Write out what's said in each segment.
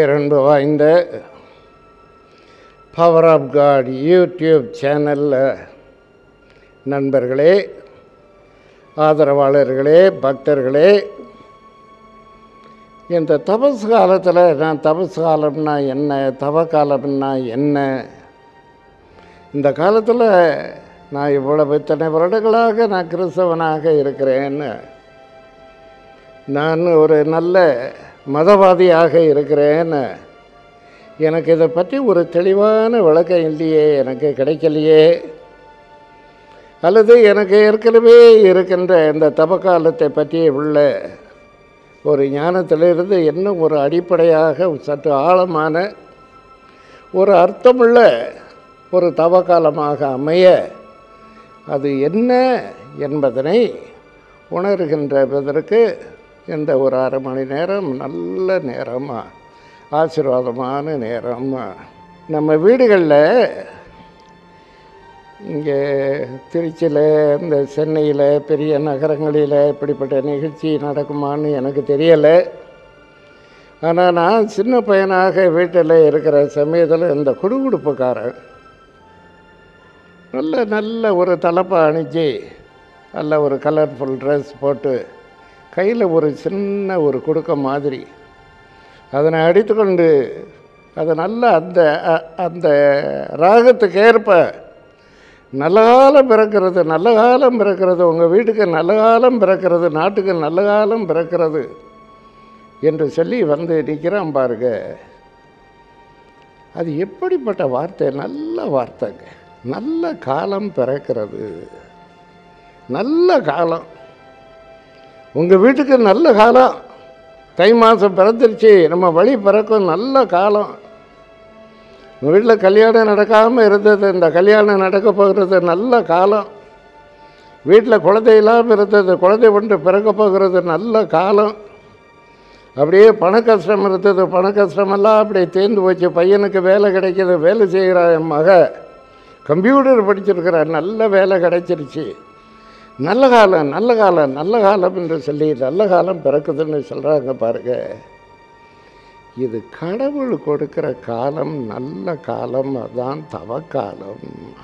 பேரன்பு வாய்ந்த power of God YouTube சேனலில் நண்பர்களே ஆதரவாளர்களே பக்தர்களே இந்த தபசு காலத்தில் நான் தபசு காலம்னா என்ன தவ காலம்னா என்ன இந்த காலத்தில் நான் இவ்வளவு இத்தனை வருடங்களாக நான் கிறிஸ்தவனாக இருக்கிறேன்னு நான் ஒரு நல்ல மதவாதியாக இருக்கிறேன்னு எனக்கு இதை பற்றி ஒரு தெளிவான விளக்கம் இல்லையே எனக்கு கிடைக்கலையே அல்லது எனக்கு ஏற்கனவே இருக்கின்ற இந்த தபக்காலத்தை பற்றி உள்ள ஒரு ஞானத்திலிருந்து இன்னும் ஒரு அடிப்படையாக சற்று ஆழமான ஒரு அர்த்தமுள்ள ஒரு தவக்காலமாக அமைய அது என்ன என்பதனை உணர்கின்றதற்கு இந்த ஒரு அரை மணி நேரம் நல்ல நேரமாக ஆசீர்வாதமான நேரம் நம்ம வீடுகளில் இங்கே திருச்சியில் இந்த சென்னையில் பெரிய நகரங்களில் இப்படிப்பட்ட நிகழ்ச்சி நடக்குமான்னு எனக்கு தெரியலை ஆனால் நான் சின்ன பையனாக வீட்டில் இருக்கிற சமயத்தில் இந்த குடுகுடுப்புக்காரன் நல்ல நல்ல ஒரு தலைப்பை அணிஞ்சு நல்ல ஒரு கலர்ஃபுல் ட்ரெஸ் போட்டு கையில் ஒரு சின்ன ஒரு குடுக்க மாதிரி அதனை அடித்துக்கொண்டு அது நல்ல அந்த அ- அந்த ராகத்துக்கு ஏற்ப நல்ல காலம் பிறக்கிறது நல்ல காலம் பிறக்கிறது உங்கள் வீட்டுக்கு நல்ல காலம் பிறக்கிறது நாட்டுக்கு நல்ல காலம் பிறக்கிறது என்று சொல்லி வந்து நிற்கிறான் பாருங்க அது எப்படிப்பட்ட வார்த்தை நல்ல வார்த்தைங்க நல்ல காலம் பிறக்கிறது நல்ல காலம் உங்கள் வீட்டுக்கு நல்ல காலம் தை மாதம் பிறந்துருச்சு நம்ம வழி பிறக்கும் நல்ல காலம் உங்கள் வீட்டில் கல்யாணம் நடக்காமல் இருந்தது இந்த கல்யாணம் நடக்க போகிறது நல்ல காலம் வீட்டில் குழந்தை இல்லாமல் இருந்தது குழந்தை ஒன்று பிறக்க போகிறது நல்ல காலம் அப்படியே பண கஷ்டம் இருந்தது பண கஷ்டமெல்லாம் அப்படியே தேர்ந்து போச்சு பையனுக்கு வேலை கிடைக்கிது வேலை செய்கிறா என் மக கம்ப்யூட்டர் படிச்சிருக்கிறா நல்ல வேலை கிடைச்சிருச்சு நல்ல காலம் நல்ல காலம் நல்ல காலம் என்று சொல்லி நல்ல காலம் பிறக்குதுன்னு சொல்கிறாங்க பாருங்க இது கடவுள் கொடுக்கிற காலம் நல்ல காலம் அதான் தவக்காலம்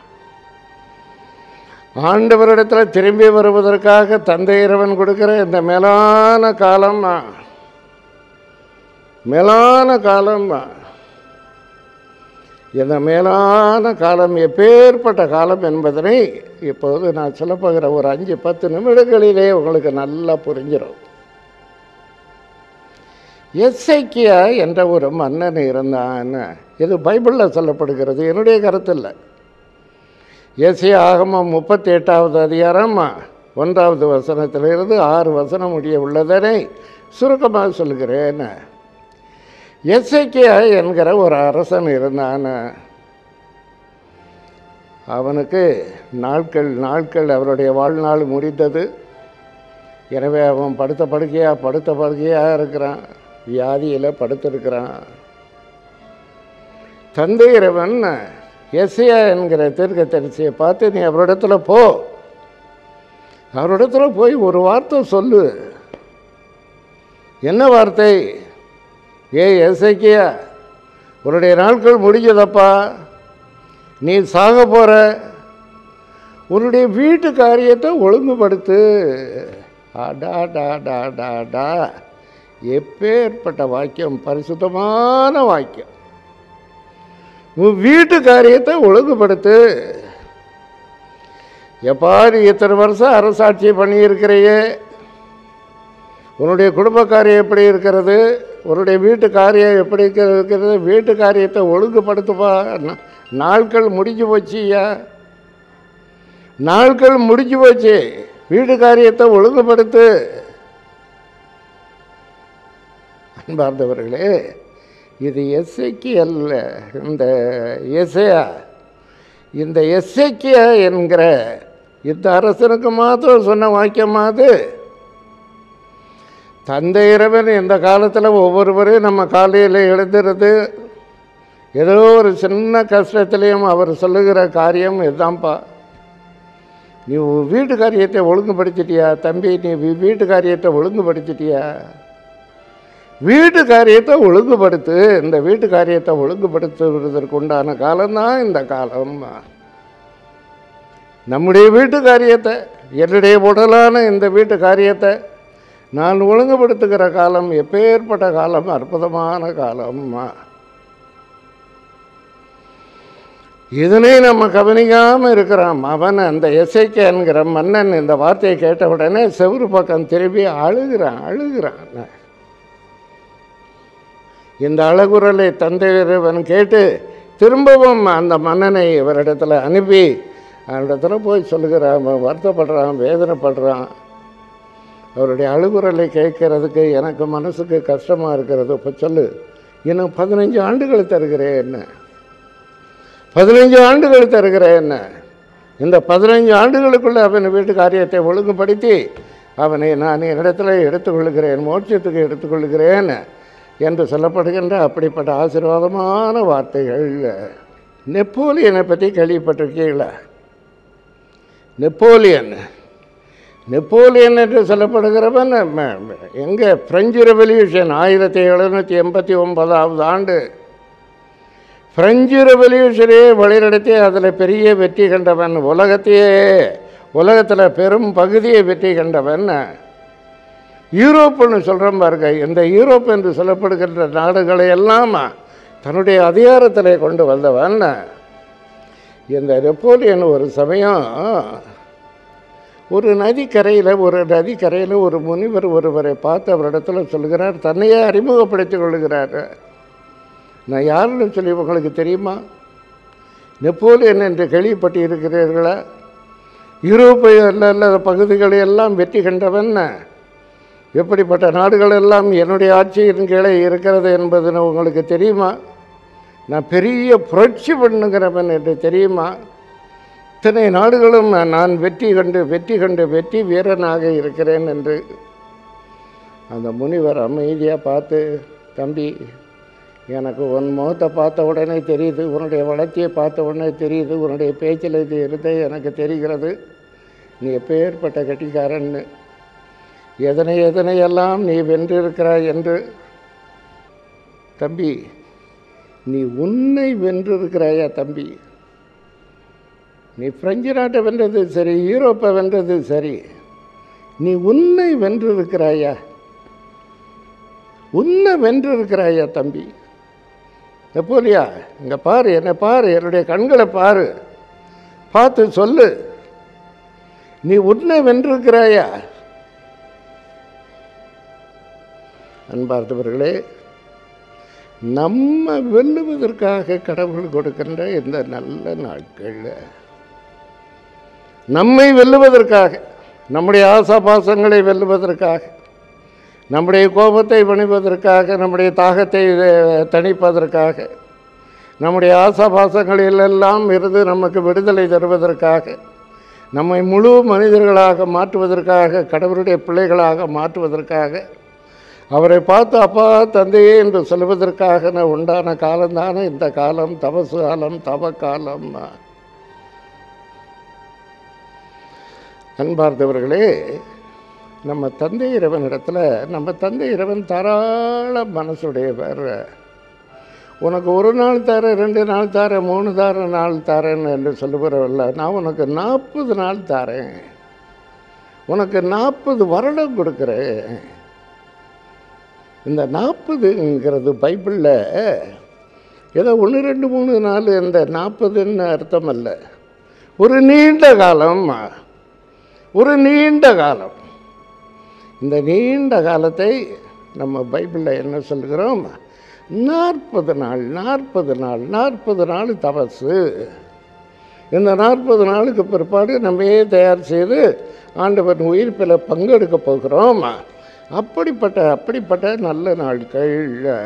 ஆண்டவரிடத்தில் திரும்பி வருவதற்காக தந்தை இறைவன் கொடுக்கிற இந்த மேலான காலம் மேலான காலம் இந்த மேலான காலம் எப்பேற்பட்ட காலம் என்பதனை இப்போது நான் சொல்லப்போகிற ஒரு அஞ்சு பத்து நிமிடங்களிலே உங்களுக்கு நல்லா புரிஞ்சிடும் எஸ்ஐக்கியா என்ற ஒரு மன்னன் இருந்தான் இது பைபிளில் சொல்லப்படுகிறது என்னுடைய கருத்து இல்லை எஸ்ஐ ஆகமம் முப்பத்தி எட்டாவது அதிகாரம் ஒன்றாவது வசனத்திலிருந்து ஆறு வசனம் முடிய உள்ளதனை சுருக்கமாக சொல்கிறேன் எஸ்ஐக்கியா என்கிற ஒரு அரசன் இருந்தான் அவனுக்கு நாட்கள் நாட்கள் அவருடைய வாழ்நாள் முடிந்தது எனவே அவன் படுத்த படுக்கையாக படுத்த படுக்கையாக இருக்கிறான் வியாதியில் படுத்திருக்கிறான் தந்தை இறைவன் எஸ்ஐயா என்கிற தீர்க்க தரிசியை பார்த்து நீ அவரிடத்துல போ அவரிடத்துல போய் ஒரு வார்த்தை சொல்லு என்ன வார்த்தை ஏ எஸ்ஐக்கியா உன்னுடைய நாட்கள் முடிஞ்சதப்பா நீ சாக போகிற உன்னுடைய வீட்டு காரியத்தை ஒழுங்குபடுத்து அடா டா டா டா டா எப்பேற்பட்ட வாக்கியம் பரிசுத்தமான வாக்கியம் உன் வீட்டு காரியத்தை ஒழுங்குபடுத்து எப்பா நீ இத்தனை வருஷம் அரசாட்சி பண்ணியிருக்கிறையே உன்னுடைய குடும்ப காரியம் எப்படி இருக்கிறது உன்னுடைய வீட்டு காரியம் எப்படி இருக்கிற- இருக்கிறது வீட்டு காரியத்தை ஒழுங்குபடுத்துப்பா நா- நாட்கள் முடிஞ்சு போச்சுயா நாட்கள் முடிஞ்சு போச்சு வீட்டு காரியத்தை ஒழுங்குபடுத்து அன்பார்ந்தவர்களே இது எஸ்ஐக்கு அல்ல இந்த எஸ்ஐயா இந்த எஸ்ஐக்கியா என்கிற இந்த அரசனுக்கு மாத்திரம் சொன்ன வாக்கியமாது தந்தை இறைவன் இந்த காலத்தில் ஒவ்வொருவரையும் நம்ம காலையில் எழுந்துறது ஏதோ ஒரு சின்ன கஷ்டத்துலேயும் அவர் சொல்லுகிற காரியம் இதுதான்ப்பா நீ உன் வீட்டு காரியத்தை ஒழுங்குபடுத்திட்டியா தம்பி நீ வீ- வீட்டு காரியத்தை ஒழுங்குபடுத்திட்டியா வீட்டு காரியத்தை ஒழுங்குபடுத்து இந்த வீட்டு காரியத்தை ஒழுங்குபடுத்துவதற்கு உண்டான காலம்தான் இந்த காலம் நம்முடைய வீட்டு காரியத்தை என்னுடைய உடலான இந்த வீட்டு காரியத்தை நான் ஒழுங்குபடுத்துகிற காலம் எப்பேற்பட்ட காலம் அற்புதமான காலம் இதனை நம்ம கவனிக்காமல் இருக்கிறோம் அவன் அந்த என்கிற மன்னன் இந்த வார்த்தையை கேட்ட உடனே செவுரு பக்கம் திரும்பி அழுகிறான் அழுகிறான் இந்த அழகுரலை தந்தையவன் கேட்டு திரும்பவும் அந்த மன்னனை இவரிடத்துல அனுப்பி அவரிடத்துல போய் சொல்லுகிறான் அவன் வருத்தப்படுறான் வேதனைப்படுறான் அவருடைய அழுகுரலை கேட்கறதுக்கு எனக்கு மனசுக்கு கஷ்டமாக இருக்கிறது இப்போ சொல்லு இன்னும் பதினஞ்சு ஆண்டுகள் தருகிறேன் என்ன பதினஞ்சு ஆண்டுகள் தருகிறேன் என்ன இந்த பதினஞ்சு ஆண்டுகளுக்குள்ளே அவன் வீட்டு காரியத்தை ஒழுங்குபடுத்தி அவனை நான் என்னிடத்தில் எடுத்துக்கொள்கிறேன் மோட்சத்துக்கு எடுத்துக்கொள்கிறேன் என்று சொல்லப்படுகின்ற அப்படிப்பட்ட ஆசீர்வாதமான வார்த்தைகள் நெப்போலியனை பற்றி கேள்விப்பட்டிருக்கீங்களா நெப்போலியன் நெப்போலியன் என்று சொல்லப்படுகிறவன் எங்கே பிரெஞ்சு ரெவல்யூஷன் ஆயிரத்தி எழுநூற்றி எண்பத்தி ஒன்பதாவது ஆண்டு பிரெஞ்சு ரெவல்யூஷனே வழிநடத்தி அதில் பெரிய வெற்றி கண்டவன் உலகத்தையே உலகத்தில் பெரும் பகுதியை வெற்றி கண்டவன் யூரோப்புன்னு சொல்கிறோம் பாருங்க இந்த யூரோப் என்று சொல்லப்படுகின்ற நாடுகளை எல்லாம் தன்னுடைய அதிகாரத்தில் கொண்டு வந்தவன் இந்த நெப்போலியன் ஒரு சமயம் ஒரு நதிக்கரையில் ஒரு நதிக்கரையில் ஒரு முனிவர் ஒருவரை பார்த்து அவரிடத்துல சொல்கிறார் தன்னையே அறிமுகப்படுத்திக் கொள்கிறார் நான் யாருன்னு சொல்லி உங்களுக்கு தெரியுமா நெப்போலியன் என்று கேள்விப்பட்டு இருக்கிறீர்களா யூரோப்பை அல்ல பகுதிகளை எல்லாம் வெற்றி கண்டவன் எப்படிப்பட்ட நாடுகள் எல்லாம் என்னுடைய ஆட்சியின் கீழே இருக்கிறது என்பது உங்களுக்கு தெரியுமா நான் பெரிய புரட்சி பண்ணுகிறவன் என்று தெரியுமா இத்தனை நாடுகளும் நான் வெற்றி கண்டு வெற்றி கண்டு வெற்றி வீரனாக இருக்கிறேன் என்று அந்த முனிவர் அமைதியாக பார்த்து தம்பி எனக்கு உன் முகத்தை பார்த்த உடனே தெரியுது உன்னுடைய வளர்ச்சியை பார்த்த உடனே தெரியுது உன்னுடைய பேச்சில் இது இருந்தே எனக்கு தெரிகிறது நீ எப்பேற்பட்ட கட்டிக்காரன்னு எதனை எதனையெல்லாம் நீ வென்றிருக்கிறாய் என்று தம்பி நீ உன்னை வென்றிருக்கிறாயா தம்பி நீ பிரெஞ்சு நாட்டை வென்றது சரி யூரோப்பை வென்றது சரி நீ உன்னை வென்றிருக்கிறாயா உன்னை வென்றிருக்கிறாயா தம்பி எப்போலியா இங்கே பாரு என்னை பாரு என்னுடைய கண்களை பாரு பார்த்து சொல்லு நீ உன்னை வென்றிருக்கிறாயா அன்பார்ந்தவர்களே நம்ம வெல்லுவதற்காக கடவுள் கொடுக்கின்ற இந்த நல்ல நாட்களில் நம்மை வெல்லுவதற்காக நம்முடைய ஆசாபாசங்களை வெல்லுவதற்காக நம்முடைய கோபத்தை பணிவதற்காக நம்முடைய தாகத்தை அஹ், தணிப்பதற்காக நம்முடைய ஆசாபாசங்களிலெல்லாம் இருந்து நமக்கு விடுதலை தருவதற்காக நம்மை முழு மனிதர்களாக மாற்றுவதற்காக கடவுளுடைய பிள்ளைகளாக மாற்றுவதற்காக அவரை பார்த்து அப்பா தந்தையே என்று சொல்வதற்காக நான் உண்டான காலம்தானே இந்த காலம் தபசு காலம் தவ காலம் அன்பார்ந்தவர்களே நம்ம தந்தை இறைவனிடத்தில் நம்ம தந்தை இறைவன் தாராள மனசுடையவர் உனக்கு ஒரு நாள் தரேன் ரெண்டு நாள் தரேன் மூணு தரேன் நாள் தரேன் என்று சொல்லுகிறவல்ல நான் உனக்கு நாற்பது நாள் தரேன் உனக்கு நாற்பது வருடம் கொடுக்குறேன் இந்த நாற்பதுங்கிறது பைபிளில் ஏதோ ஒன்று ரெண்டு மூணு நாலு இந்த நாற்பதுன்னு அர்த்தம் அல்ல ஒரு நீண்ட காலம் ஒரு நீண்ட காலம் இந்த நீண்ட காலத்தை நம்ம பைபிளில் என்ன சொல்கிறோம் நாற்பது நாள் நாற்பது நாள் நாற்பது நாள் தபசு இந்த நாற்பது நாளுக்கு பிற்பாடு நம்மையே தயார் செய்து ஆண்டவன் உயிர்ப்பில் பங்கெடுக்க போகிறோம் அப்படிப்பட்ட அப்படிப்பட்ட நல்ல நாட்கள்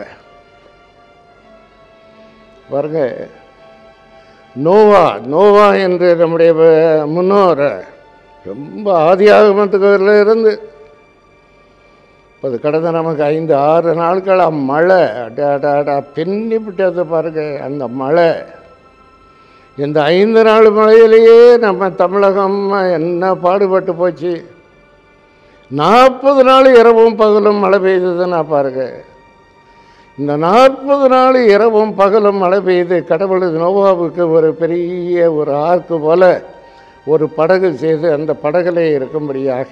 பாருங்க நோவா நோவா என்று நம்முடைய வ- முன்னோர் ரொம்ப ஆதியாகமத்துக்குள்ள இருந்து இப்போ அது கடந்த நமக்கு ஐந்து ஆறு நாட்களாக மழை அடா அடா அடா பின்னி விட்டது பாருங்க அந்த மழை இந்த ஐந்து நாள் மழையிலேயே நம்ம தமிழகம் என்ன பாடுபட்டு போச்சு நாற்பது நாள் இரவும் பகலும் மழை பெய்ததுன்னா பாருங்க இந்த நாற்பது நாள் இரவும் பகலும் மழை பெய்து கடவுள் நோவாவுக்கு ஒரு பெரிய ஒரு ஆர்க்கு போல ஒரு படகு செய்து அந்த படகுலே இருக்கும்படியாக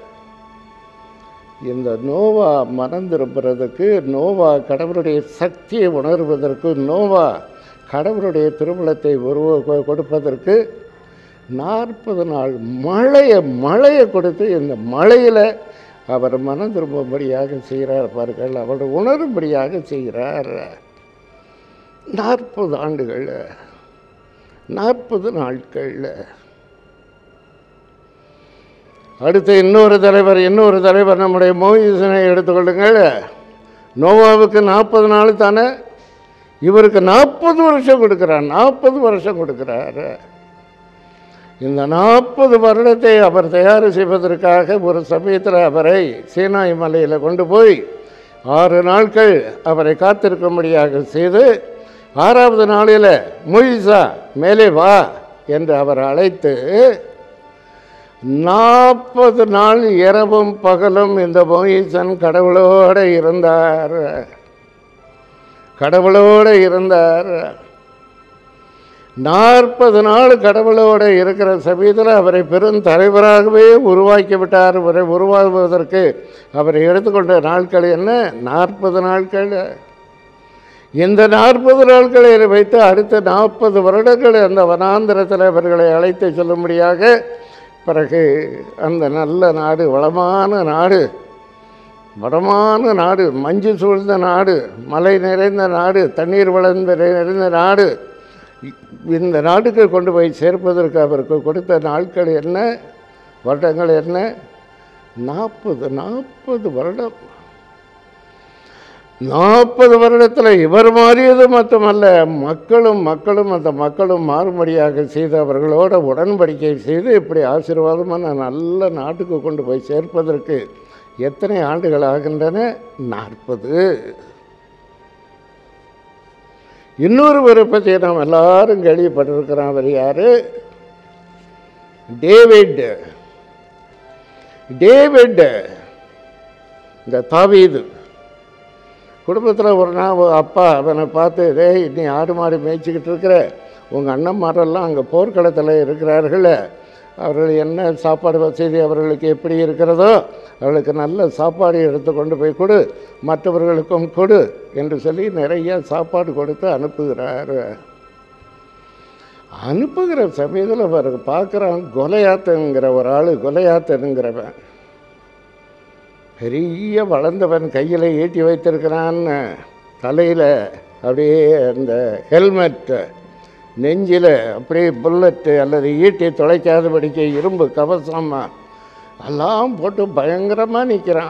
இந்த நோவா மனம் திரும்புறதுக்கு நோவா கடவுளுடைய சக்தியை உணர்வதற்கு நோவா கடவுளுடைய திருமணத்தை உருவ கொ- கொடுப்பதற்கு நாற்பது நாள் மழையை மழையை கொடுத்து இந்த மழையில் அவர் மனம் திரும்பும்படியாக செய்கிறார் பாருங்கள் அவர் உணரும்படியாக செய்கிறார் நாற்பது ஆண்டுகள் நாற்பது நாட்களில் அடுத்து இன்னொரு தலைவர் இன்னொரு தலைவர் நம்முடைய மோயிசனை எடுத்துக்கொள்ளுங்கள் நோவாவுக்கு நாற்பது நாள் தானே இவருக்கு நாற்பது வருஷம் கொடுக்குறார் நாற்பது வருஷம் கொடுக்குறாரு இந்த நாற்பது வருடத்தை அவர் தயார் செய்வதற்காக ஒரு சமயத்தில் அவரை சீனாய் மலையில் கொண்டு போய் ஆறு நாட்கள் அவரை காத்திருக்கும்படியாக செய்து ஆறாவது நாளில் மொய்சா மேலே வா என்று அவர் அழைத்து நாற்பது நாள் இரவும் பகலும் இந்த மொய்சன் கடவுளோடு இருந்தார் கடவுளோடு இருந்தார் நாற்பது நாள் கடவுளோடு இருக்கிற சமயத்தில் அவரை பெரும் தலைவராகவே உருவாக்கி விட்டார் அவரை உருவாகுவதற்கு அவரை எடுத்துக்கொண்ட நாட்கள் என்ன நாற்பது நாட்கள் இந்த நாற்பது நாட்களை வைத்து அடுத்த நாற்பது வருடங்கள் அந்த வனாந்திரத்தில் அவர்களை அழைத்து செல்லும்படியாக பிறகு அந்த நல்ல நாடு வளமான நாடு வளமான நாடு மஞ்சு சூழ்ந்த நாடு மலை நிறைந்த நாடு தண்ணீர் வளர்ந்த நிறைந்த நாடு இந்த நாட்டுக்கு கொண்டு போய் சேர்ப்பதற்கு அவருக்கு கொடுத்த நாட்கள் என்ன வருடங்கள் என்ன நாற்பது நாற்பது வருடம் நாற்பது வருடத்தில் இவர் மாறியது மட்டுமல்ல மக்களும் மக்களும் அந்த மக்களும் மாறுபடியாக செய்து அவர்களோட உடன்படிக்கை செய்து இப்படி ஆசீர்வாதமான நல்ல நாட்டுக்கு கொண்டு போய் சேர்ப்பதற்கு எத்தனை ஆண்டுகள் ஆகின்றன நாற்பது இன்னொருவரை பற்றி நாம் எல்லாரும் கேள்விப்பட்டிருக்கிறோம் அவர் யார் டேவிட் டேவிட் இந்த தாவீது குடும்பத்தில் ஒரு நாள் ஒரு அப்பா அவனை பார்த்து டேய் நீ ஆடு மாடு மேய்ச்சிக்கிட்டு இருக்கிற உங்கள் அண்ணன்மாரெல்லாம் அங்கே போர்க்களத்தில் இருக்கிறார்கள் அவர்கள் என்ன சாப்பாடு வசதி அவர்களுக்கு எப்படி இருக்கிறதோ அவர்களுக்கு நல்ல சாப்பாடு எடுத்து கொண்டு போய் கொடு மற்றவர்களுக்கும் கொடு என்று சொல்லி நிறைய சாப்பாடு கொடுத்து அனுப்புகிறார் அனுப்புகிற சமயத்தில் அவர் பார்க்குறான் கொலையாத்துங்கிற ஒரு ஆள் கொலையாத்துங்கிறவன் பெரிய வளர்ந்தவன் கையில் ஈட்டி வைத்திருக்கிறான்னு தலையில் அப்படியே அந்த ஹெல்மெட் நெஞ்சில் அப்படியே புல்லட்டு அல்லது ஈட்டி துளைக்காதபடிக்கு இரும்பு கவசம் எல்லாம் போட்டு பயங்கரமாக நிற்கிறான்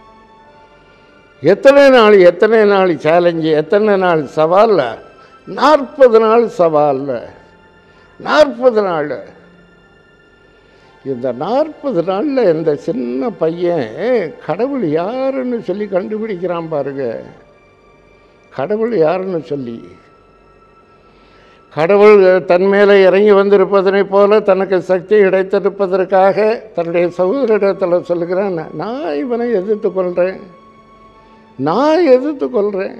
எத்தனை நாள் எத்தனை நாள் சேலஞ்சு எத்தனை நாள் சவாலில் நாற்பது நாள் சவாலில் நாற்பது நாள் இந்த நாற்பது நாளில் இந்த சின்ன பையன் கடவுள் யாருன்னு சொல்லி கண்டுபிடிக்கிறான் பாருங்க கடவுள் யாருன்னு சொல்லி கடவுள் தன் மேலே இறங்கி வந்திருப்பதனைப் போல தனக்கு சக்தி கிடைத்திருப்பதற்காக தன்னுடைய சகோதரிடத்தில் சொல்லுகிறான் நான் இவனை எதிர்த்து கொள்கிறேன் நான் எதிர்த்து கொள்கிறேன்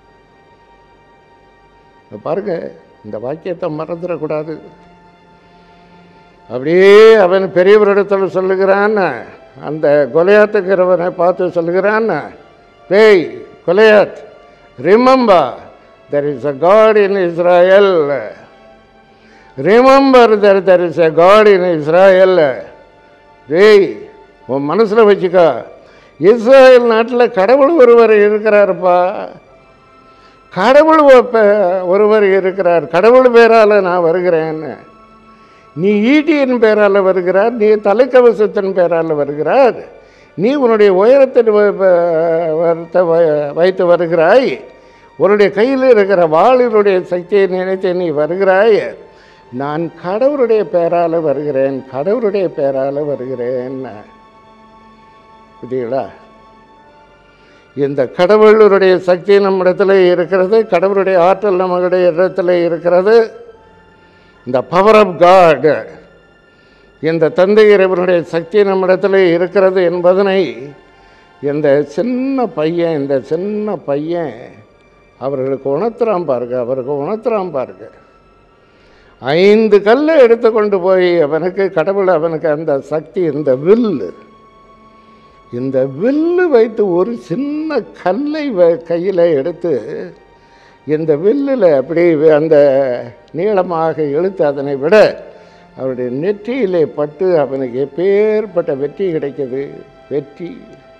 பாருங்க இந்த வாக்கியத்தை மறந்துடக்கூடாது அப்படியே அவன் பெரியவரிடத்தில் சொல்லுகிறான் அந்த கொலையாத்துக்கிறவனை பார்த்து சொல்லுகிறான் பேய் Goliath remember there is a God in Israel remember there there is a God in Israel டேய் உன் மனசில் வச்சுக்கோ இஸ்ராயல் நாட்டில் கடவுள் ஒருவர் இருக்கிறாருப்பா கடவுள் ஒப்ப- ஒருவர் இருக்கிறார் கடவுள் பேரால் நான் வருகிறேன்னு நீ ஈட்டியின் பேரால் வருகிறார் நீ தலைக்கவசத்தின் பேரால் வருகிறார் நீ உன்னுடைய உயரத்தின் வ- வ- வரத்தை வ- வைத்து வருகிறாய் உன்னுடைய கையில் இருக்கிற வாளினுடைய சக்தியை நினைத்து நீ வருகிறாய் நான் கடவுளுடைய பேரால் வருகிறேன் கடவுளுடைய பேரால் வருகிறேன் புரியுங்களா இந்த கடவுளுடைய சக்தி நம்மிடத்தில் இருக்கிறது கடவுளுடைய ஆற்றல் நம்மளுடைய இடத்துல இருக்கிறது இந்த பவர் ஆஃப் காட் இந்த தந்தை இறைவனுடைய சக்தி நம்மிடத்தில் இருக்கிறது என்பதனை இந்த சின்ன பையன் இந்த சின்ன பையன் அவர்களுக்கு உணர்த்துறான் பாருங்க அவருக்கு உணர்த்துறான் பாருங்க ஐந்து கல்லை எடுத்து கொண்டு போய் அவனுக்கு கடவுள் அவனுக்கு அந்த சக்தி இந்த வில்லு இந்த வில்லு வைத்து ஒரு சின்ன கல்லை வ- கையில் எடுத்து இந்த வில்லில் அப்படி அந்த நீளமாக இழுத்து அதனை விட அவருடைய நெற்றியிலே பட்டு அவனுக்கு எப்பேற்பட்ட வெற்றி கிடைக்குது வெற்றி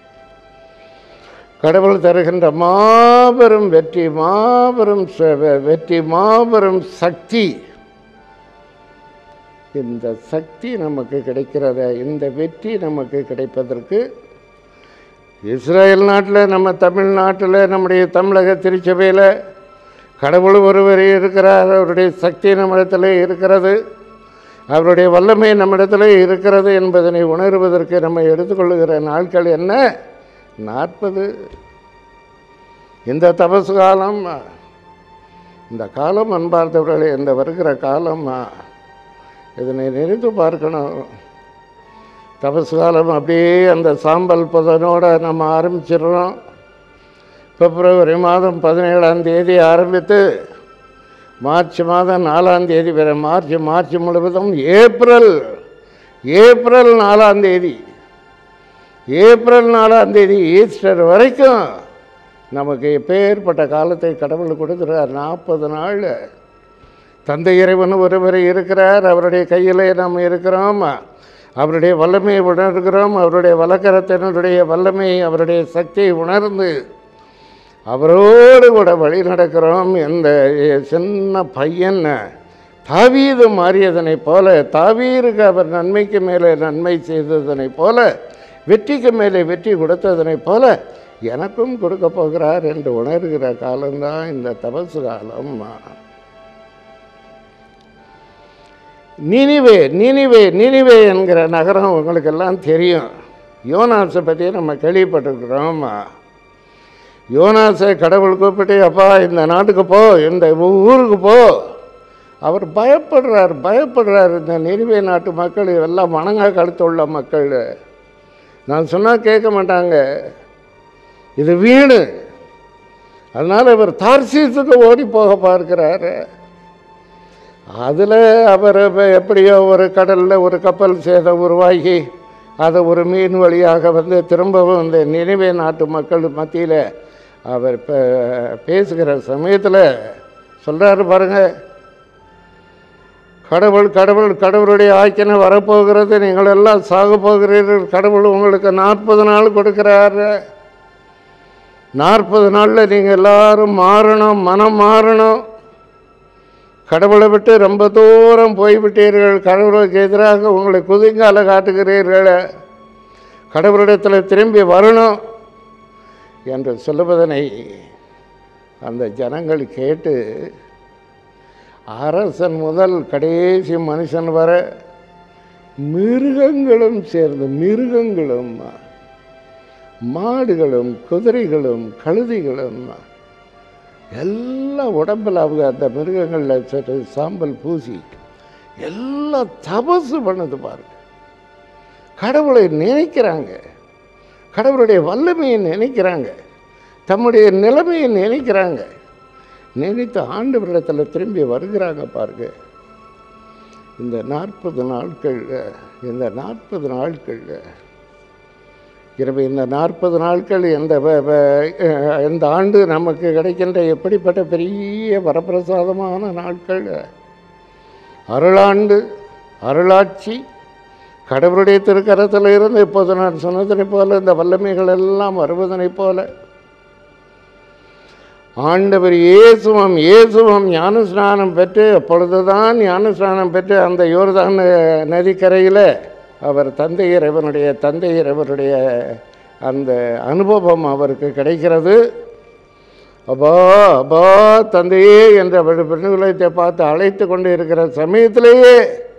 கடவுள் தருகின்ற மாபெரும் வெற்றி மாபெரும் ச- வெ- வெற்றி மாபெரும் சக்தி இந்த சக்தி நமக்கு கிடைக்கிறத இந்த வெற்றி நமக்கு கிடைப்பதற்கு இஸ்ரேல் நாட்டில் நம்ம தமிழ்நாட்டில் நம்முடைய தமிழக திருச்சபையில் கடவுள் ஒருவர் இருக்கிறார் அவருடைய சக்தி நம்மிடத்தில் இருக்கிறது அவருடைய வல்லமை நம்மிடத்தில் இருக்கிறது என்பதனை உணர்வதற்கு நம்ம எடுத்துக்கொள்ளுகிற நாட்கள் என்ன நாற்பது இந்த தபசு காலம் இந்த காலம் அன்பார்ந்தவர்களே இந்த வருகிற காலம் இதனை நினைத்து பார்க்கணும் தபசு காலம் அப்படியே அந்த சாம்பல் புதனோட நம்ம ஆரம்பிச்சிடுறோம் பிப்ரவரி மாதம் பதினேழாம் தேதி ஆரம்பித்து மார்ச் மாதம் நாலாம் தேதி வரை மார்ச் மார்ச் முழுவதும் ஏப்ரல் ஏப்ரல் நாலாம் தேதி ஏப்ரல் நாலாம் தேதி ஈஸ்டர் வரைக்கும் நமக்கு எப்பேற்பட்ட காலத்தை கடவுள் கொடுக்குறார் நாற்பது நாள் தந்தை இறைவன் ஒருவர் இருக்கிறார் அவருடைய கையிலே நாம் இருக்கிறோம் அவருடைய வல்லமையை உணர்கிறோம் அவருடைய வழக்கரத்தினுடைய வல்லமை அவருடைய சக்தியை உணர்ந்து அவரோடு கூட வழி நடக்கிறோம் இந்த சின்ன பையன் தாவீது மாறியதனைப் போல தாவீருக்கு அவர் நன்மைக்கு மேலே நன்மை செய்ததனைப் போல வெற்றிக்கு மேலே வெற்றி கொடுத்ததனைப் போல எனக்கும் கொடுக்க போகிறார் என்று உணர்கிற காலம்தான் இந்த தபசு காலம் நினிவே நினிவே நினிவே என்கிற நகரம் உங்களுக்கெல்லாம் தெரியும் யோனாஸை பற்றி நம்ம கேள்விப்பட்டிருக்கிறோம் யோனாஸை கடவுள் கூப்பிட்டு அப்பா இந்த நாட்டுக்கு போ இந்த ஊருக்கு போ அவர் பயப்படுறார் பயப்படுறார் இந்த நினிவே நாட்டு மக்கள் எல்லாம் வணங்கா கழுத்து உள்ள மக்கள் நான் சொன்னால் கேட்க மாட்டாங்க இது வீணு அதனால் இவர் தார்சீஸுக்கு ஓடி போக பார்க்கிறாரு அதில் அவர் இப்ப எப்படியோ ஒரு கடலில் ஒரு கப்பல் சேதம் உருவாகி அதை ஒரு மீன் வழியாக வந்து திரும்பவும் இந்த நினைவே நாட்டு மக்கள் மத்தியில் அவர் இப்போ பேசுகிற சமயத்தில் சொல்கிறாரு பாருங்க கடவுள் கடவுள் கடவுளுடைய ஆக்கினை வரப்போகிறது நீங்கள் எல்லாம் சாக போகிறீர்கள் கடவுள் உங்களுக்கு நாற்பது நாள் கொடுக்குறாரு நாற்பது நாளில் நீங்கள் எல்லாரும் மாறணும் மனம் மாறணும் கடவுளை விட்டு ரொம்ப தூரம் போய்விட்டீர்கள் கடவுளுக்கு எதிராக உங்களை குதிங்கால காட்டுகிறீர்கள் கடவுளிடத்தில் திரும்பி வரணும் என்று சொல்லுவதனை அந்த ஜனங்கள் கேட்டு அரசன் முதல் கடைசி மனுஷன் வர மிருகங்களும் சேர்ந்து மிருகங்களும் மாடுகளும் குதிரைகளும் கழுதைகளும் எல்லாம் உடம்பில் அவங்க அந்த மிருகங்களில் சற்று சாம்பல் பூசி எல்லாம் தபசு பண்ணுது பாருங்க கடவுளை நினைக்கிறாங்க கடவுளுடைய வல்லமையை நினைக்கிறாங்க தம்முடைய நிலைமையை நினைக்கிறாங்க நினைத்து ஆண்டவரிடத்தில் திரும்பி வருகிறாங்க பாருங்க இந்த நாற்பது நாட்கள் இந்த நாற்பது நாட்கள் எனவே இந்த நாற்பது நாட்கள் இந்த வ- வ- அஹ் இந்த ஆண்டு நமக்கு கிடைக்கின்ற எப்படிப்பட்ட பெரிய வரப்பிரசாதமான நாட்கள் அருளாண்டு அருளாட்சி கடவுளுடைய திருக்கரத்தில் இருந்து இப்போது நான் சொன்னதனைப் போல இந்த வல்லமைகள் எல்லாம் வருவதனைப் போல ஆண்டவர் இயேசுவம் இயேசுவம் ஞானஸ்நானம் பெற்று அப்பொழுதுதான் ஞானஸ்நானம் பெற்று அந்த யோர்தான் நதிக்கரையில் அவர் தந்தை இறைவனுடைய தந்தை இறைவனுடைய அந்த அனுபவம் அவருக்கு கிடைக்கிறது அப்பா அப்பா தந்தையே என்ற பெண்ணுலகத்தை பார்த்து அழைத்து கொண்டு இருக்கிற சமயத்திலேயே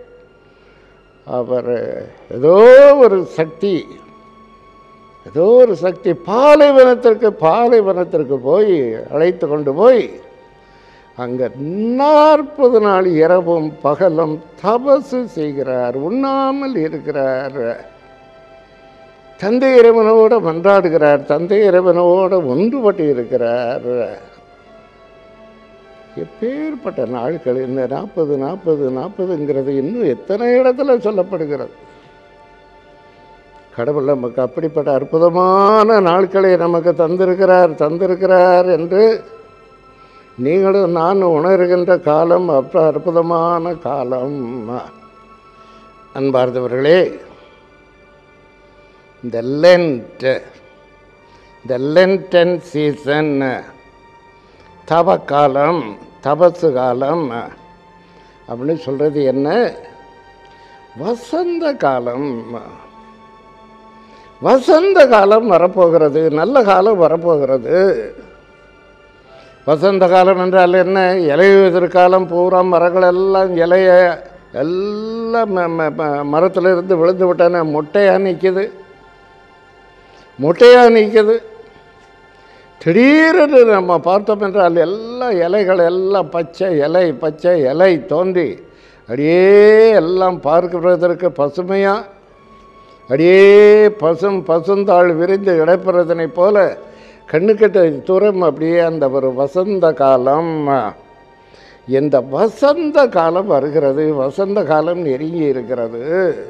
அவர் ஏதோ ஒரு சக்தி ஏதோ ஒரு சக்தி பாலைவனத்திற்கு பாலைவனத்திற்கு போய் அழைத்து கொண்டு போய் அங்கே நாற்பது நாள் இரவும் பகலும் தபசு செய்கிறார் உண்ணாமல் இருக்கிறார் தந்தை இறைவனோடு மன்றாடுகிறார் தந்தை இறைவனோடு ஒன்றுபட்டு இருக்கிறார் எப்பேற்பட்ட நாட்கள் இந்த நாற்பது நாற்பது நாற்பதுங்கிறது இன்னும் எத்தனை இடத்துல சொல்லப்படுகிறது கடவுள் நமக்கு அப்படிப்பட்ட அற்புதமான நாட்களை நமக்கு தந்திருக்கிறார் தந்திருக்கிறார் என்று நீங்களும் நான் உணர்கின்ற காலம் அப்ப அற்புதமான காலம் அன்பார்ந்தவர்களே இந்த லென்ட் இந்த லென்டன் சீசன் தவக்காலம் தபசு காலம் அப்படின்னு சொல்கிறது என்ன வசந்த காலம் வசந்த காலம் வரப்போகிறது நல்ல காலம் வரப்போகிறது வசந்த காலம் என்றால் என்ன இலையுதிர் காலம் பூரா மரங்கள் எல்லாம் இலைய எல்லாம் ம- ம- ம- மரத்துல இருந்து விழுந்து விட்டான முட்டையாக நிற்கிது முட்டையாக நிற்கிது திடீரென்று நம்ம பார்த்தோம் என்றால் எல்லா இலைகள் எல்லாம் பச்சை இலை பச்சை இலை தோன்றி அப்படியே எல்லாம் பார்க்கிறதற்கு பசுமையாக அப்படியே பசும் பசுந்தாள் விரிந்து கிடப்பதனைப் போல கண்ணுக்கெட்ட தூரம் அப்படியே அந்த ஒரு வசந்த காலம் இந்த வசந்த காலம் வருகிறது வசந்த காலம் நெருங்கி இருக்கிறது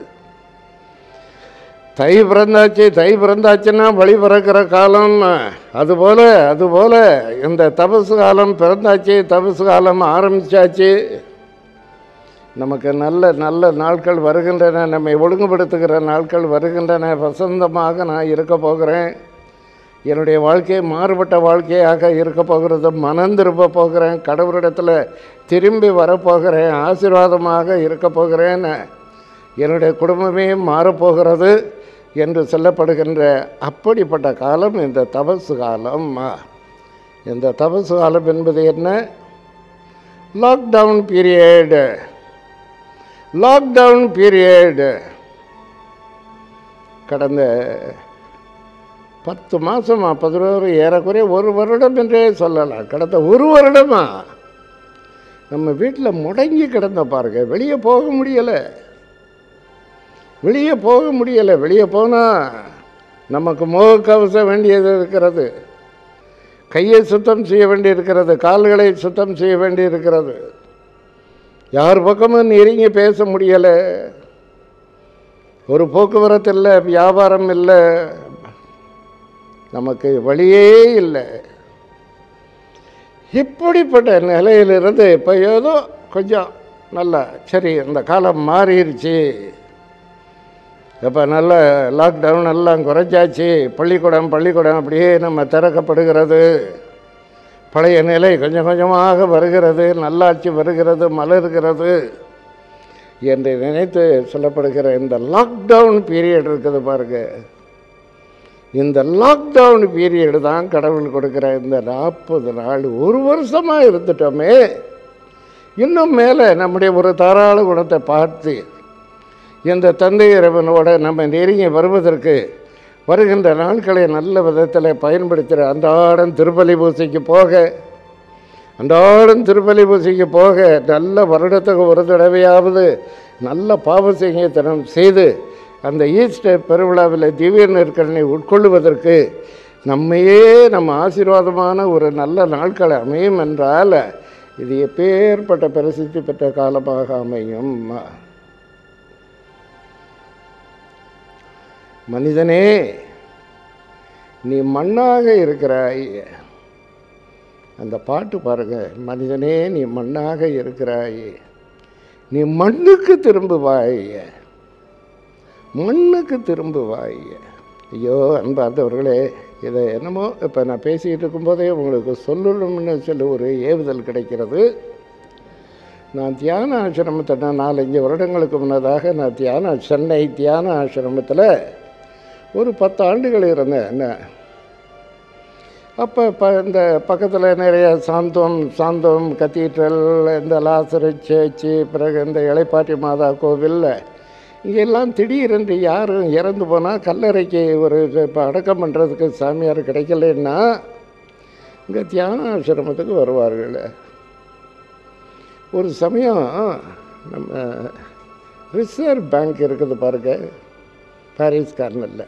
தை பிறந்தாச்சு தை பிறந்தாச்சுன்னா வழி பிறக்கிற காலம் அதுபோல் அதுபோல் இந்த தபசு காலம் பிறந்தாச்சு தபசு காலம் ஆரம்பிச்சாச்சு நமக்கு நல்ல நல்ல நாட்கள் வருகின்றன நம்மை ஒழுங்குபடுத்துகிற நாட்கள் வருகின்றன வசந்தமாக நான் இருக்க போகிறேன் என்னுடைய வாழ்க்கை மாறுபட்ட வாழ்க்கையாக இருக்க போகிறது மனம் திரும்ப போகிறேன் கடவுளிடத்தில் திரும்பி வரப்போகிறேன் ஆசீர்வாதமாக இருக்க போகிறேன் என்னுடைய குடும்பமே மாறப்போகிறது என்று சொல்லப்படுகின்ற அப்படிப்பட்ட காலம் இந்த தபசு காலம் இந்த தபசு காலம் என்பது என்ன லாக்டவுன் பீரியடு லாக்டவுன் பீரியடு கடந்த பத்து மாதமா பதினோரு ஏறக்குறைய ஒரு வருடம் என்றே சொல்லலாம் கடந்த ஒரு வருடமா நம்ம வீட்டில் முடங்கி கிடந்த பாருங்க வெளியே போக முடியலை வெளியே போக முடியலை வெளியே போனால் நமக்கு முகக்கவசம் வேண்டியது இருக்கிறது கையை சுத்தம் செய்ய வேண்டியிருக்கிறது கால்களை சுத்தம் செய்ய வேண்டியிருக்கிறது யார் பக்கமும் நெருங்கி பேச முடியலை ஒரு போக்குவரத்து இல்லை வியாபாரம் இல்லை நமக்கு வழியே இல்லை இப்படிப்பட்ட நிலையிலிருந்து இப்போ ஏதோ கொஞ்சம் நல்லா சரி இந்த காலம் மாறிடுச்சு இப்போ நல்ல லாக்டவுன் எல்லாம் குறைச்சாச்சு பள்ளிக்கூடம் பள்ளிக்கூடம் அப்படியே நம்ம திறக்கப்படுகிறது பழைய நிலை கொஞ்சம் கொஞ்சமாக வருகிறது நல்லாட்சி வருகிறது மலர்கிறது என்று நினைத்து சொல்லப்படுகிற இந்த லாக்டவுன் பீரியட் இருக்குது பாருங்க இந்த லாக்டவுன் பீரியடு தான் கடவுள் கொடுக்குற இந்த நாற்பது நாள் ஒரு வருஷமாக இருந்துட்டோமே இன்னும் மேலே நம்முடைய ஒரு தாராள குணத்தை பார்த்து இந்த தந்தை இறைவனோட நம்ம நெருங்கி வருவதற்கு வருகின்ற நாட்களை நல்ல விதத்தில் பயன்படுத்துகிற அன்றாடம் திருப்பலி பூசைக்கு போக அன்றாடம் திருப்பலி பூசைக்கு போக நல்ல வருடத்துக்கு ஒரு தடவையாவது நல்ல பாவ செய்யத்தனம் செய்து அந்த ஈஸ்டர் பெருவிழாவில் திவ்ய நெற்கடனை உட்கொள்ளுவதற்கு நம்மையே நம்ம ஆசீர்வாதமான ஒரு நல்ல நாட்கள் அமையும் என்றால் இது எப்பேற்பட்ட பிரசித்தி பெற்ற காலமாக அமையும் மனிதனே நீ மண்ணாக இருக்கிறாய் அந்த பாட்டு பாருங்க மனிதனே நீ மண்ணாக இருக்கிறாய் நீ மண்ணுக்கு திரும்புவாய் மண்ணுக்கு திரும்புவாய் ஐயோ அன்பார்ந்தவர்களே இதை என்னமோ இப்போ நான் பேசிக்கிட்டு இருக்கும்போதே உங்களுக்கு சொல்லணும்னு சொல்லி ஒரு ஏவுதல் கிடைக்கிறது நான் தியான ஆசிரமத்தில் நான் நாலஞ்சு வருடங்களுக்கு முன்னதாக நான் தியான சென்னை தியான ஆசிரமத்தில் ஒரு பத்து ஆண்டுகள் இருந்தேன் என்ன அப்போ இப்போ இந்த பக்கத்தில் நிறைய சாந்தோம் சாந்தோம் கத்தீட்ரல் இந்த லாசரு சேர்ச்சி பிறகு இந்த இளைப்பாட்டி மாதா கோவில் இங்கெல்லாம் திடீரென்று யாரும் இறந்து போனால் கல்லறைக்கு ஒரு இப்போ அடக்கம் பண்ணுறதுக்கு சாமியார் கிடைக்கலன்னா இங்கே தியான ஆசிரமத்துக்கு வருவார்கள் ஒரு சமயம் நம்ம ரிசர்வ் பேங்க் இருக்குது பாருங்க பாரிஸ் கார்னரில்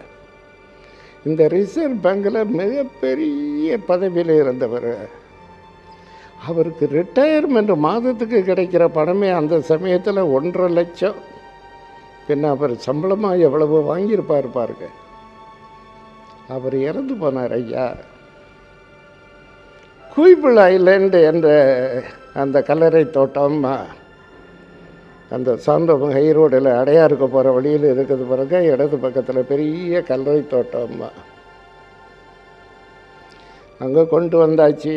இந்த ரிசர்வ் பேங்கில் மிகப்பெரிய பதவியில் இருந்தவர் அவருக்கு ரிட்டையர்மெண்ட் மாதத்துக்கு கிடைக்கிற பணமே அந்த சமயத்தில் ஒன்றரை லட்சம் பின்ன அவர் சம்பளமாக எவ்வளவு வாங்கியிருப்பார் பாருங்க அவர் இறந்து போனார் ஐயா குயிபிள் ஐலண்ட் என்ற அந்த கல்லறை தோட்டம் அந்த சாந்தம் ஹை ரோடில் அடையாருக்கு போகிற வழியில் இருக்குது பிறகு இடது பக்கத்தில் பெரிய கல்லறை தோட்டம் அங்கே கொண்டு வந்தாச்சு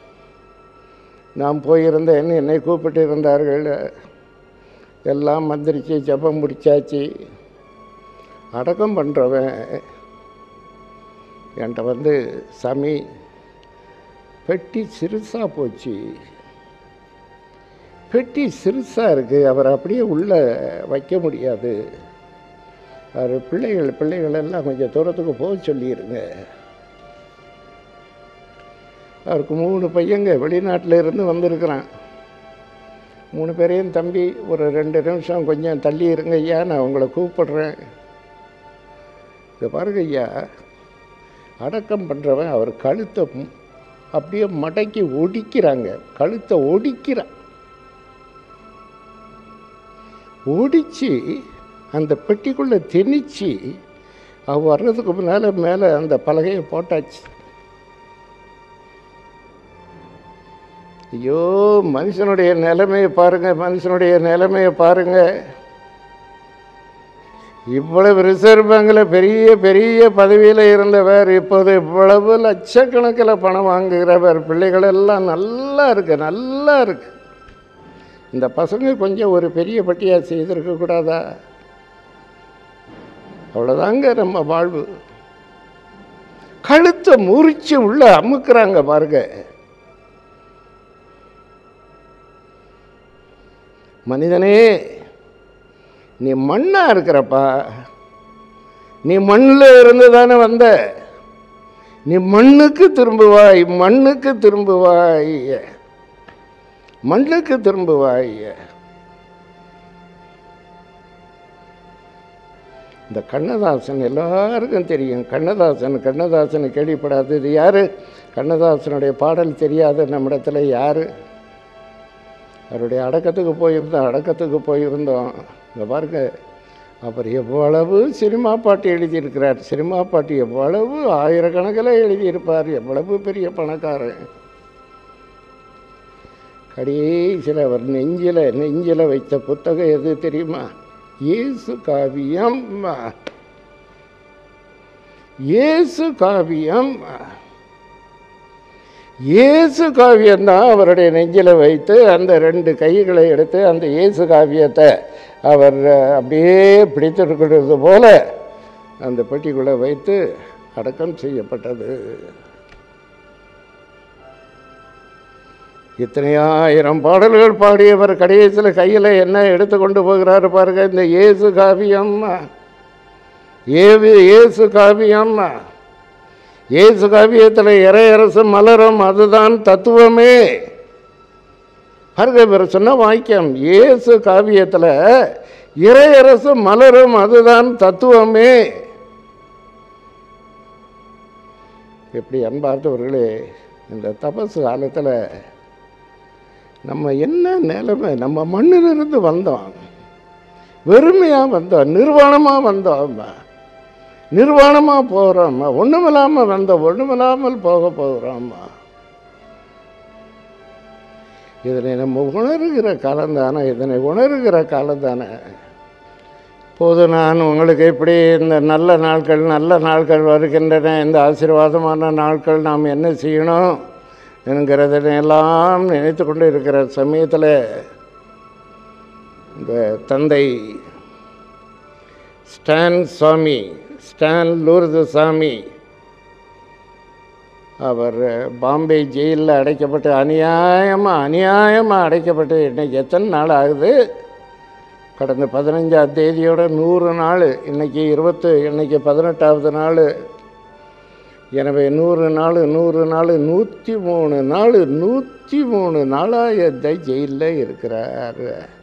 நான் போயிருந்தேன் என்னை கூப்பிட்டு இருந்தார்கள் எல்லாம் மந்திரிச்சு ஜெபம் முடிச்சாச்சு அடக்கம் பண்ணுறவன் என்கிட்ட வந்து சாமி பெட்டி சிறுசாக போச்சு பெட்டி சிறுசாக இருக்குது அவர் அப்படியே உள்ளே வைக்க முடியாது அவர் பிள்ளைகள் பிள்ளைகள் எல்லாம் கொஞ்சம் தூரத்துக்கு போக சொல்லிடுங்க அவருக்கு மூணு பையங்க வெளிநாட்டில் இருந்து வந்திருக்கிறான் மூணு பேரையும் தம்பி ஒரு ரெண்டு நிமிஷம் கொஞ்சம் தள்ளி இருங்க ஐயா நான் உங்களை கூப்பிடுறேன் இதை பாருங்க ஐயா அடக்கம் பண்ணுறவன் அவர் கழுத்தை ம்- அப்படியே மடக்கி ஒடிக்கிறாங்க கழுத்தை ஒடிக்கிறான் ஒடிச்சு அந்த பெட்டிக்குள்ளே திணிச்சு அவ வர்றதுக்கு முன்னால் மேலே அந்த பலகையை போட்டாச்சு ஐயோ மனுஷனுடைய நிலைமையை பாருங்க மனுஷனுடைய நிலைமையை பாருங்க இவ்வளவு ரிசர்வ் பேங்கில் பெரிய பெரிய பதவியில் இருந்தவர் இப்போது இவ்வளவு லட்சக்கணக்கில் பணம் வாங்குகிறவர் பிள்ளைகள் எல்லாம் நல்லா இருக்கு நல்லா இருக்கு இந்த பசங்க கொஞ்சம் ஒரு பெரிய பட்டியாக செய்திருக்க கூடாதா அவ்வளோதாங்க நம்ம வாழ்வு கழுத்தை முறிச்சு உள்ள அமுக்குறாங்க பாருங்க மனிதனே நீ மண்ணா இருக்கிறப்பா நீ மண்ணில் இருந்து தானே வந்த நீ மண்ணுக்கு திரும்புவாய் மண்ணுக்கு திரும்புவாய் மண்ணுக்கு திரும்புவாய் இந்த கண்ணதாசன் எல்லாருக்கும் தெரியும் கண்ணதாசன் கண்ணதாசன் கேள்விப்படாதது யார் கண்ணதாசனுடைய பாடல் தெரியாத நம்மிடத்தில் யார் அவருடைய அடக்கத்துக்கு போயிருந்தோம் அடக்கத்துக்கு போயிருந்தோம் இங்கே பாருங்க அவர் எவ்வளவு சினிமா பாட்டு எழுதியிருக்கிறார் சினிமா பாட்டு எவ்வளவு ஆயிரக்கணக்கில் எழுதியிருப்பார் எவ்வளவு பெரிய பணக்காரன் கடைசியில் அவர் நெஞ்சில் நெஞ்சில் வைத்த புத்தகம் எது தெரியுமா இயேசு காவியம் இயேசு காவியம் இயேசு காவியம்தான் அவருடைய நெஞ்சில் வைத்து அந்த ரெண்டு கைகளை எடுத்து அந்த இயேசு காவியத்தை அவர் அஹ், அப்படியே பிடித்திருக்கிறது போல அந்த பெட்டிக்குள்ளே வைத்து அடக்கம் செய்யப்பட்டது இத்தனையாயிரம் பாடல்கள் பாடியவர் கடைசியில் கையில் என்ன எடுத்து கொண்டு போகிறாரு பாருங்க இந்த இயேசு காவியம் ஏவு இயேசு காவியம் இயேசு காவியத்தில் இறையரசு மலரும் அதுதான் தத்துவமே பாருங்க இவர் சொன்ன வாக்கியம் இயேசு காவியத்தில் இறையரசு மலரும் அதுதான் தத்துவமே எப்படி அன்பார்ந்தவர்களே இந்த தபசு காலத்தில் நம்ம என்ன நிலைமை நம்ம மண்ணிலிருந்து வந்தோம் வெறுமையாக வந்தோம் நிர்வாணமாக வந்தோம் நிர்வாணமாக போகிறோம் ஒன்றுமில்லாமல் வந்தோம் ஒன்றுமில்லாமல் போக போகிறோம்மா இதனை நம்ம உணர்கிற காலம்தானே இதனை உணர்கிற காலம்தானே போது நான் உங்களுக்கு இப்படி இந்த நல்ல நாட்கள் நல்ல நாட்கள் வருகின்றன இந்த ஆசீர்வாதமான நாட்கள் நாம் என்ன செய்யணும் என்கிறதனை எல்லாம் நினைத்து கொண்டு இருக்கிற சமயத்தில் இந்த தந்தை ஸ்டான் சாமி ஸ்டான் லூர்து சாமி அவர் பாம்பே ஜெயிலில் அடைக்கப்பட்டு அநியாயமாக அநியாயமாக அடைக்கப்பட்டு இன்னைக்கு எத்தனை நாள் ஆகுது கடந்த பதினஞ்சாம் தேதியோட நூறு நாள் இன்னைக்கு இருபத்து இன்னைக்கு பதினெட்டாவது நாள் எனவே நூறு நாள் நூறு நாள் நூற்றி மூணு நாள் நூற்றி மூணு நாளாக இந்த ஜெயிலில் இருக்கிறார்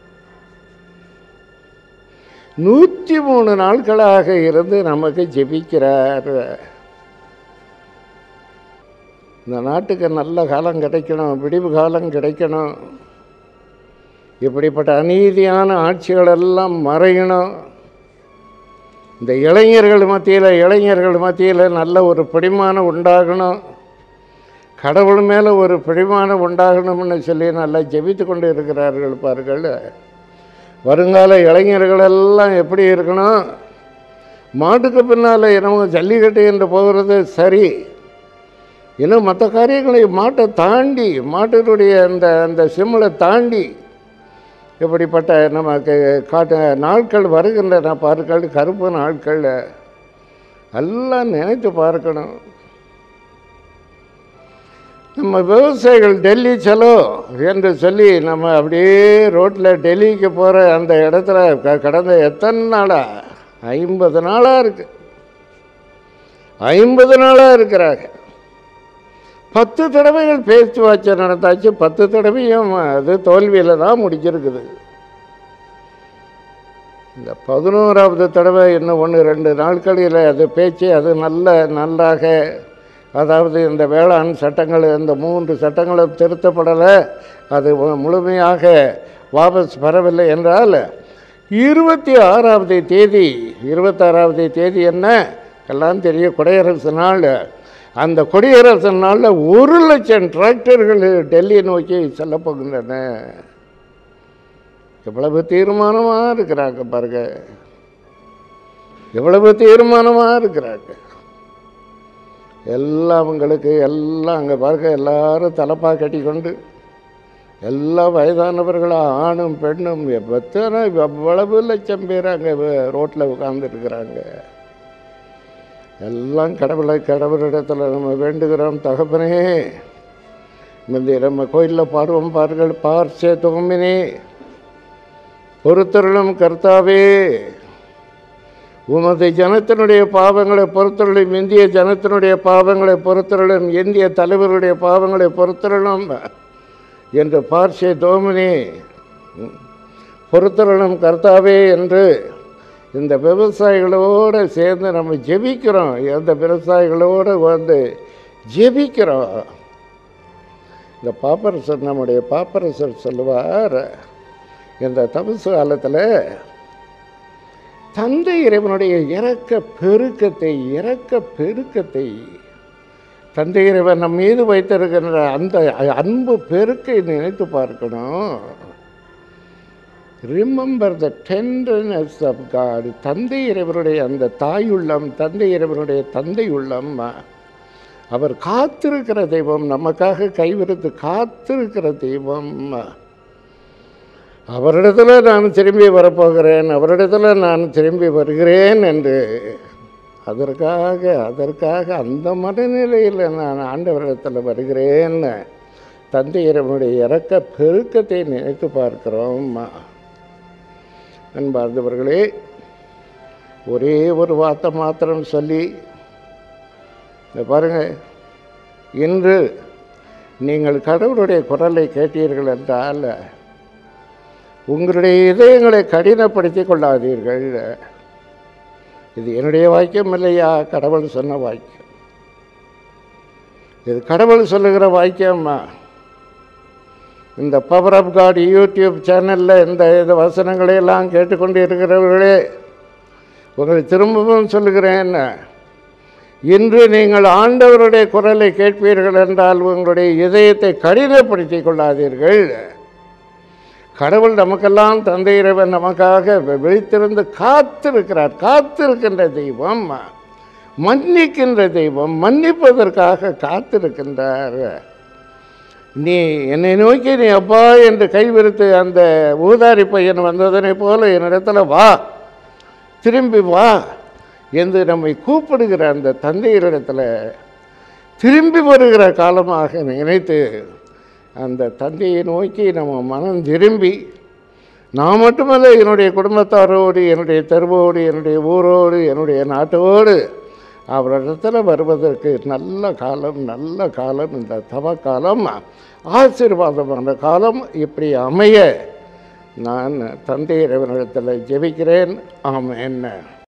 நூற்றி மூணு நாட்களாக இருந்து நமக்கு ஜெபிக்கிறார் இந்த நாட்டுக்கு நல்ல காலம் கிடைக்கணும் விடிவு காலம் கிடைக்கணும் இப்படிப்பட்ட அநீதியான ஆட்சிகளெல்லாம் மறையணும் இந்த இளைஞர்கள் மத்தியில் இளைஞர்கள் மத்தியில் நல்ல ஒரு பிடிமானம் உண்டாகணும் கடவுள் மேலே ஒரு பிடிமானம் உண்டாகணும்னு சொல்லி நல்லா ஜெபித்து கொண்டு இருக்கிறார்கள் பாருங்கள் வருங்கால இளைஞர்களெல்லாம் எப்படி இருக்கணும் மாட்டுக்கு பின்னால் என்னவோ ஜல்லிக்கட்டு என்று போகிறது சரி இன்னும் மற்ற காரியங்களை மாட்டை தாண்டி மாட்டினுடைய அந்த அந்த சிம்மலை தாண்டி இப்படிப்பட்ட நமக்கு காட்டு நாட்கள் வருகின்றன பாருங்கள் கருப்பு நாட்கள் எல்லாம் நினைத்து பார்க்கணும் நம்ம விவசாயிகள் டெல்லி செலோ என்று சொல்லி நம்ம அப்படியே ரோட்டில் டெல்லிக்கு போகிற அந்த இடத்துல க- கடந்த எத்தனை நாளா ஐம்பது நாளாக இருக்கு ஐம்பது நாளாக இருக்கிறாங்க பத்து தடவைகள் பேச்சுவார்த்தை நடந்தாச்சு பத்து தடவையும் அது தோல்வியில் தான் முடிஞ்சிருக்குது இந்த பதினோராவது தடவை இன்னும் ஒன்று ரெண்டு நாட்களில் அது பேச்சு அது நல்ல நல்லாக அதாவது இந்த வேளாண் சட்டங்கள் இந்த மூன்று சட்டங்களும் திருத்தப்படலை அது மு- முழுமையாக வாபஸ் பெறவில்லை என்றால் இருபத்தி ஆறாவது தேதி இருபத்தாறாவது தேதி என்ன எல்லாம் தெரியும் குடியரசு நாள் அந்த குடியரசு நாளில் ஒரு லட்சம் டிராக்டர்கள் டெல்லி நோக்கி செல்ல போகின்றன எவ்வளவு தீர்மானமாக இருக்கிறாங்க பாருங்க எவ்வளவு தீர்மானமாக இருக்கிறாங்க எல்லாம் அவங்களுக்கு எல்லாம் அங்கே பாருங்க எல்லாரும் தலப்பா கட்டி கொண்டு எல்லா வயதானவர்களும் ஆணும் பெண்ணும் எத்தனை எவ்வளவு லட்சம் பேர் அங்கே ரோட்டில் உட்கார்ந்துருக்குறாங்க எல்லாம் கடவுளை கடவுளிடத்தில் நம்ம வேண்டுகிறோம் தகப்பனே முந்தி நம்ம கோயிலில் பாடுவோம் பாருங்கள் பார்ச்சே துவம்பினே பொறுத்தருளும் கர்த்தாவே உமது ஜனத்தினுடைய பாவங்களை பொறுத்தருளும் இந்திய ஜனத்தினுடைய பாவங்களை பொறுத்தருளும் இந்திய தலைவருடைய பாவங்களை பொறுத்தருளும் என்று பார்ச்சே தோமினி பொறுத்தருளும் கர்த்தாவே என்று இந்த விவசாயிகளோடு சேர்ந்து நம்ம ஜெபிக்கிறோம் அந்த விவசாயிகளோடு வந்து ஜெபிக்கிறோம் இந்த பாப்பரசர் நம்முடைய பாப்பரசர் சொல்லுவார் இந்த தபசு காலத்தில் தந்தை இறைவனுடைய இறக்க பெருக்கத்தை இறக்க பெருக்கத்தை தந்தை இறைவன் நம் மீது வைத்திருக்கின்ற அந்த அன்பு பெருக்கை நினைத்து பார்க்கணும் remember the tenderness of God தந்தை இறைவனுடைய அந்த தாயுள்ளம் தந்தை இறைவனுடைய தந்தை உள்ளம் அவர் காத்திருக்கிற தெய்வம் நமக்காக கைவிரித்து காத்திருக்கிற தெய்வம் அவரிடத்துல நான் திரும்பி வரப்போகிறேன் அவரிடத்துல நான் திரும்பி வருகிறேன் என்று அதற்காக அதற்காக அந்த மனநிலையில் நான் ஆண்டவரிடத்தில் வருகிறேன் தந்தை இறைவனுடைய இறக்க பெருக்கத்தை நினைத்து பார்க்கிறோம் அன்பார்ந்தவர்களே ஒரே ஒரு வார்த்தை மாத்திரம் சொல்லி இந்த பாருங்க இன்று நீங்கள் கடவுளுடைய குரலை கேட்டீர்கள் என்றால் உங்களுடைய இதயங்களை கடினப்படுத்தி கொள்ளாதீர்கள் இது என்னுடைய வாக்கியம் இல்லையா கடவுள் சொன்ன வாக்கியம் இது கடவுள் சொல்லுகிற வாக்கியம்மா இந்த பவர் ஆஃப் காட் யூடியூப் சேனலில் இந்த இந்த வசனங்களை எல்லாம் கேட்டுக்கொண்டு இருக்கிறவர்களே உங்களை திரும்பவும் சொல்லுகிறேன் இன்று நீங்கள் ஆண்டவருடைய குரலை கேட்பீர்கள் என்றால் உங்களுடைய இதயத்தை கடினப்படுத்தி கொள்ளாதீர்கள் கடவுள் நமக்கெல்லாம் தந்தை இறைவன் நமக்காக வெ- விழித்திருந்து காத்திருக்கிறார் காத்திருக்கின்ற தெய்வம் மன்னிக்கின்ற தெய்வம் மன்னிப்பதற்காக காத்திருக்கின்றார் நீ என்னை நோக்கி நீ அப்பா என்று கைவிரித்து அந்த ஊதாரி பையன் வந்ததனை போல என்னிடத்துல வா திரும்பி வா என்று நம்மை கூப்பிடுகிற அந்த தந்தையரிடத்தில் திரும்பி வருகிற காலமாக நினைத்து அந்த தந்தையை நோக்கி நம்ம மனம் திரும்பி நான் மட்டுமல்ல என்னுடைய குடும்பத்தாரோடு என்னுடைய தெருவோடு என்னுடைய ஊரோடு என்னுடைய நாட்டோடு அவரிடத்தில் வருவதற்கு நல்ல காலம் நல்ல காலம் இந்த தவ காலம் ஆசீர்வாதமான காலம் இப்படி அமைய நான் தந்தை இறைவனிடத்தில் ஜெபிக்கிறேன் ஆமென்